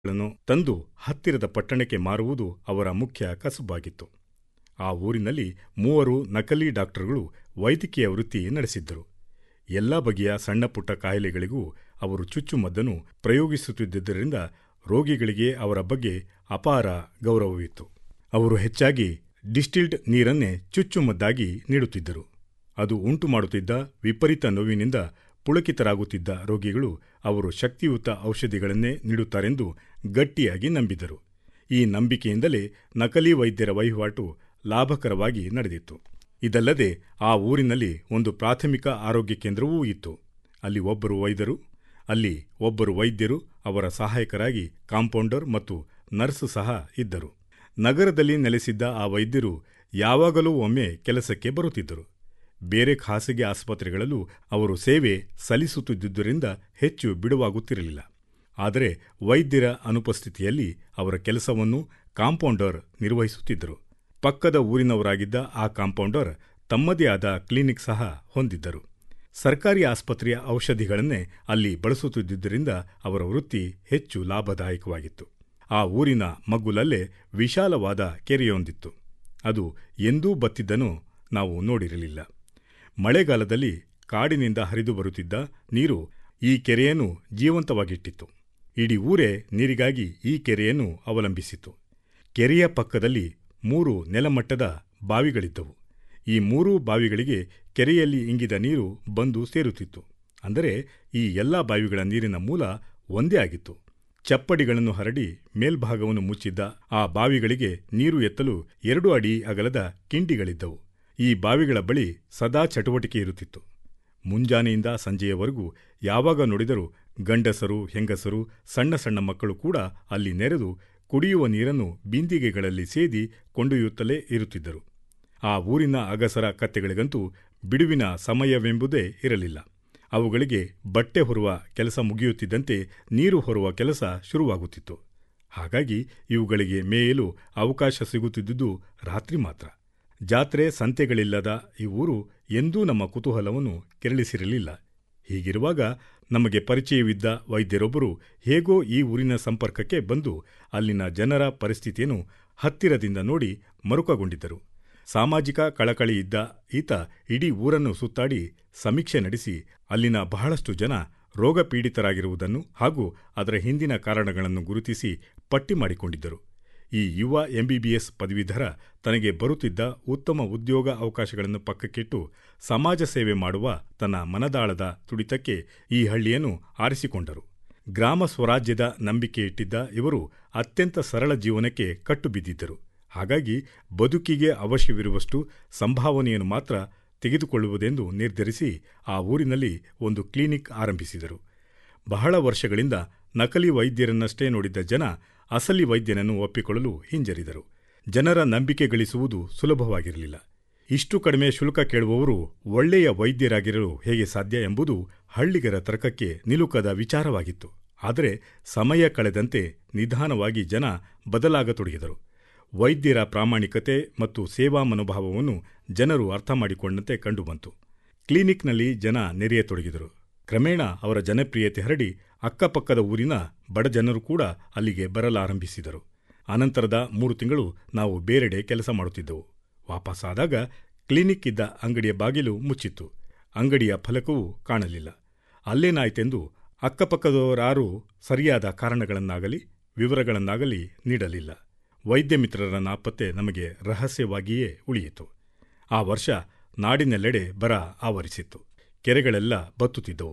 ಗಳನ್ನು ತಂದು ಹತ್ತಿರದ ಪಟ್ಟಣಕ್ಕೆ ಮಾರುವುದು ಅವರ ಮುಖ್ಯ ಕಸುಬಾಗಿತ್ತು ಆ ಊರಿನಲ್ಲಿ ಮೂವರು ನಕಲಿ ಡಾಕ್ಟರ್ಗಳು ವೈದ್ಯಕೀಯ ವೃತ್ತಿ ನಡೆಸಿದ್ದರು ಎಲ್ಲ ಬಗೆಯ ಸಣ್ಣಪುಟ್ಟ ಕಾಯಿಲೆಗಳಿಗೂ ಅವರು ಚುಚ್ಚುಮದ್ದನ್ನು ಪ್ರಯೋಗಿಸುತ್ತಿದ್ದರಿಂದ ರೋಗಿಗಳಿಗೆ ಅವರ ಬಗ್ಗೆ ಅಪಾರ ಗೌರವವಿತ್ತು ಅವರು ಹೆಚ್ಚಾಗಿ ಡಿಸ್ಟಿಲ್ಡ್ ನೀರನ್ನೇ ಚುಚ್ಚುಮದ್ದಾಗಿ ನೀಡುತ್ತಿದ್ದರು ಅದು ಉಂಟು ಮಾಡುತ್ತಿದ್ದ ವಿಪರೀತ ನೋವಿನಿಂದ ಪುಳಕಿತರಾಗುತ್ತಿದ್ದ ರೋಗಿಗಳು ಅವರು ಶಕ್ತಿಯುತ ಔಷಧಿಗಳನ್ನೇ ನೀಡುತ್ತಾರೆಂದು ಗಟ್ಟಿಯಾಗಿ ನಂಬಿದ್ದರು ಈ ನಂಬಿಕೆಯಿಂದಲೇ ನಕಲಿ ವೈದ್ಯರ ವಹಿವಾಟು ಲಾಭಕರವಾಗಿ ನಡೆದಿತ್ತು ಇದಲ್ಲದೆ ಆ ಊರಿನಲ್ಲಿ ಒಂದು ಪ್ರಾಥಮಿಕ ಆರೋಗ್ಯ ಕೇಂದ್ರವೂ ಇತ್ತು ಅಲ್ಲಿ ಒಬ್ಬರು ವೈದ್ಯರು ಅಲ್ಲಿ ಒಬ್ಬರು ವೈದ್ಯರು ಅವರ ಸಹಾಯಕರಾಗಿ ಕಾಂಪೌಂಡರ್ ಮತ್ತು ನರ್ಸ್ ಸಹ ಇದ್ದರು ನಗರದಲ್ಲಿ ನೆಲೆಸಿದ್ದ ಆ ವೈದ್ಯರು ಯಾವಾಗಲೂ ಒಮ್ಮೆ ಕೆಲಸಕ್ಕೆ ಬರುತ್ತಿದ್ದರು ಬೇರೆ ಖಾಸಗಿ ಆಸ್ಪತ್ರೆಗಳಲ್ಲೂ ಅವರು ಸೇವೆ ಸಲ್ಲಿಸುತ್ತಿದ್ದುದರಿಂದ ಹೆಚ್ಚು ಬಿಡುವಾಗುತ್ತಿರಲಿಲ್ಲ ಆದರೆ ವೈದ್ಯರ ಅನುಪಸ್ಥಿತಿಯಲ್ಲಿ ಅವರ ಕೆಲಸವನ್ನು ಕಾಂಪೌಂಡರ್ ನಿರ್ವಹಿಸುತ್ತಿದ್ದರು ಪಕ್ಕದ ಊರಿನವರಾಗಿದ್ದ ಆ ಕಾಂಪೌಂಡರ್ ತಮ್ಮದೇ ಆದ ಕ್ಲಿನಿಕ್ ಸಹ ಹೊಂದಿದ್ದರು ಸರ್ಕಾರಿ ಆಸ್ಪತ್ರೆಯ ಔಷಧಿಗಳನ್ನೇ ಅಲ್ಲಿ ಬಳಸುತ್ತಿದ್ದುದರಿಂದ ಅವರ ವೃತ್ತಿ ಹೆಚ್ಚು ಲಾಭದಾಯಕವಾಗಿತ್ತು ಆ ಊರಿನ ಮಗ್ಗುಲಲ್ಲೇ ವಿಶಾಲವಾದ ಕೆರೆಯೊಂದಿತ್ತು ಅದು ಎಂದೂ ಬತ್ತಿದ್ದನ್ನು ನಾವು ನೋಡಿರಲಿಲ್ಲ ಮಳೆಗಾಲದಲ್ಲಿ ಕಾಡಿನಿಂದ ಹರಿದು ಬರುತ್ತಿದ್ದ ನೀರು ಈ ಕೆರೆಯನ್ನು ಜೀವಂತವಾಗಿಟ್ಟಿತ್ತು ಇಡೀ ಊರೇ ನೀರಿಗಾಗಿ ಈ ಕೆರೆಯನ್ನು ಅವಲಂಬಿಸಿತ್ತು ಕೆರೆಯ ಪಕ್ಕದಲ್ಲಿ ಮೂರು ನೆಲಮಟ್ಟದ ಬಾವಿಗಳಿದ್ದವು ಈ ಮೂರೂ ಬಾವಿಗಳಿಗೆ ಕೆರೆಯಲ್ಲಿ ಇಂಗಿದ ನೀರು ಬಂದು ಸೇರುತ್ತಿತ್ತು ಅಂದರೆ ಈ ಎಲ್ಲ ಬಾವಿಗಳ ನೀರಿನ ಮೂಲ ಒಂದೇ ಆಗಿತ್ತು ಚಪ್ಪಡಿಗಳನ್ನು ಹರಡಿ ಮೇಲ್ಭಾಗವನ್ನು ಮುಚ್ಚಿದ್ದ ಆ ಬಾವಿಗಳಿಗೆ ನೀರು ಎತ್ತಲು ಎರಡು ಅಡಿ ಅಗಲದ ಕಿಂಡಿಗಳಿದ್ದವು ಈ ಬಾವಿಗಳ ಬಳಿ ಸದಾ ಚಟುವಟಿಕೆ ಇರುತ್ತಿತ್ತು ಮುಂಜಾನೆಯಿಂದ ಸಂಜೆಯವರೆಗೂ ಯಾವಾಗ ನೋಡಿದರೂ ಗಂಡಸರು ಹೆಂಗಸರು ಸಣ್ಣ ಸಣ್ಣ ಮಕ್ಕಳು ಕೂಡ ಅಲ್ಲಿ ನೆರೆದು ಕುಡಿಯುವ ನೀರನ್ನು ಬಿಂದಿಗೆಗಳಲ್ಲಿ ಸೇದಿ ಕೊಂಡೊಯ್ಯುತ್ತಲೇ ಇರುತ್ತಿದ್ದರು ಆ ಊರಿನ ಅಗಸರ ಕತ್ತೆಗಳಿಗಂತೂ ಬಿಡುವಿನ ಸಮಯವೆಂಬುದೇ ಇರಲಿಲ್ಲ ಅವುಗಳಿಗೆ ಬಟ್ಟೆ ಹೊರುವ ಕೆಲಸ ಮುಗಿಯುತ್ತಿದ್ದಂತೆ ನೀರು ಹೊರುವ ಕೆಲಸ ಶುರುವಾಗುತ್ತಿತ್ತು ಹಾಗಾಗಿ ಇವುಗಳಿಗೆ ಮೇಯಲು ಅವಕಾಶ ಸಿಗುತ್ತಿದ್ದುದು ರಾತ್ರಿ ಮಾತ್ರ ಜಾತ್ರೆ ಸಂತೆಗಳಿಲ್ಲದ ಈ ಊರು ಎಂದೂ ನಮ್ಮ ಕುತೂಹಲವನ್ನು ಕೆರಳಿಸಿರಲಿಲ್ಲ ಹೀಗಿರುವಾಗ ನಮಗೆ ಪರಿಚಯವಿದ್ದ ವೈದ್ಯರೊಬ್ಬರು ಹೇಗೋ ಈ ಊರಿನ ಸಂಪರ್ಕಕ್ಕೆ ಬಂದು ಅಲ್ಲಿನ ಜನರ ಪರಿಸ್ಥಿತಿಯನ್ನು ಹತ್ತಿರದಿಂದ ನೋಡಿ ಮರುಕಗೊಂಡಿದ್ದರು ಸಾಮಾಜಿಕ ಕಳಕಳಿ ಇದ್ದ ಈತ ಇಡೀ ಊರನ್ನು ಸುತ್ತಾಡಿ ಸಮೀಕ್ಷೆ ನಡೆಸಿ ಅಲ್ಲಿನ ಬಹಳಷ್ಟು ಜನ ರೋಗ ಪೀಡಿತರಾಗಿರುವುದನ್ನು ಹಾಗೂ ಅದರ ಹಿಂದಿನ ಕಾರಣಗಳನ್ನು ಗುರುತಿಸಿ ಪಟ್ಟಿ ಮಾಡಿಕೊಂಡಿದ್ದರು ಈ ಯುವ ಎಂಬಿಬಿಎಸ್ ಪದವೀಧರ ತನಗೆ ಬರುತ್ತಿದ್ದ ಉತ್ತಮ ಉದ್ಯೋಗ ಅವಕಾಶಗಳನ್ನು ಪಕ್ಕಕ್ಕಿಟ್ಟು ಸಮಾಜ ಸೇವೆ ಮಾಡುವ ತನ್ನ ಮನದಾಳದ ತುಡಿತಕ್ಕೆ ಈ ಹಳ್ಳಿಯನ್ನು ಆರಿಸಿಕೊಂಡರು ಗ್ರಾಮ ಸ್ವರಾಜ್ಯದ ನಂಬಿಕೆ ಇಟ್ಟಿದ್ದ ಇವರು ಅತ್ಯಂತ ಸರಳ ಜೀವನಕ್ಕೆ ಕಟ್ಟು ಬಿದ್ದಿದ್ದರು ಹಾಗಾಗಿ ಬದುಕಿಗೆ ಅವಶ್ಯವಿರುವಷ್ಟು ಸಂಭಾವನೆಯನ್ನು ಮಾತ್ರ ತೆಗೆದುಕೊಳ್ಳುವುದೆಂದು ನಿರ್ಧರಿಸಿ ಆ ಊರಿನಲ್ಲಿ ಒಂದು ಕ್ಲಿನಿಕ್ ಆರಂಭಿಸಿದರು ಬಹಳ ವರ್ಷಗಳಿಂದ ನಕಲಿ ವೈದ್ಯರನ್ನಷ್ಟೇ ನೋಡಿದ್ದ ಜನ ಅಸಲಿ ವೈದ್ಯನನ್ನು ಒಪ್ಪಿಕೊಳ್ಳಲು ಹಿಂಜರಿದರು ಜನರ ನಂಬಿಕೆ ಗಳಿಸುವುದು ಸುಲಭವಾಗಿರಲಿಲ್ಲ ಇಷ್ಟು ಕಡಿಮೆ ಶುಲ್ಕ ಕೇಳುವವರು ಒಳ್ಳೆಯ ವೈದ್ಯರಾಗಿರಲು ಹೇಗೆ ಸಾಧ್ಯ ಎಂಬುದು ಹಳ್ಳಿಗರ ತರ್ಕಕ್ಕೆ ನಿಲುಕದ ವಿಚಾರವಾಗಿತ್ತು ಆದರೆ ಸಮಯ ಕಳೆದಂತೆ ನಿಧಾನವಾಗಿ ಜನ ಬದಲಾಗತೊಡಗಿದರು ವೈದ್ಯರ ಪ್ರಾಮಾಣಿಕತೆ ಮತ್ತು ಸೇವಾ ಮನೋಭಾವವನ್ನು ಜನರು ಅರ್ಥ ಮಾಡಿಕೊಂಡಂತೆ ಕಂಡುಬಂತು ಕ್ಲಿನಿಕ್ನಲ್ಲಿ ಜನ ನೆರೆಯತೊಡಗಿದರು ಕ್ರಮೇಣ ಅವರ ಜನಪ್ರಿಯತೆ ಹರಡಿ ಅಕ್ಕಪಕ್ಕದ ಊರಿನ ಬಡ ಜನರು ಕೂಡ ಅಲ್ಲಿಗೆ ಬರಲಾರಂಭಿಸಿದರು ಅನಂತರದ ಮೂರು ತಿಂಗಳು ನಾವು ಬೇರೆಡೆ ಕೆಲಸ ಮಾಡುತ್ತಿದ್ದೆವು ವಾಪಸ್ಸಾದಾಗ ಕ್ಲಿನಿಕ್ ಇದ್ದ ಅಂಗಡಿಯ ಬಾಗಿಲು ಮುಚ್ಚಿತ್ತು ಅಂಗಡಿಯ ಫಲಕವೂ ಕಾಣಲಿಲ್ಲ ಅಲ್ಲೇನಾಯ್ತೆಂದು ಅಕ್ಕಪಕ್ಕದವರಾರೂ ಸರಿಯಾದ ಕಾರಣಗಳನ್ನಾಗಲಿ ವಿವರಗಳನ್ನಾಗಲಿ ನೀಡಲಿಲ್ಲ ವೈದ್ಯ ಮಿತ್ರರ ನಾಪತ್ತೆ ನಮಗೆ ರಹಸ್ಯವಾಗಿಯೇ ಉಳಿಯಿತು ಆ ವರ್ಷ ನಾಡಿನೆಲ್ಲೆಡೆ ಬರ ಆವರಿಸಿತ್ತು ಕೆರೆಗಳೆಲ್ಲ ಬತ್ತುತ್ತಿದ್ದವು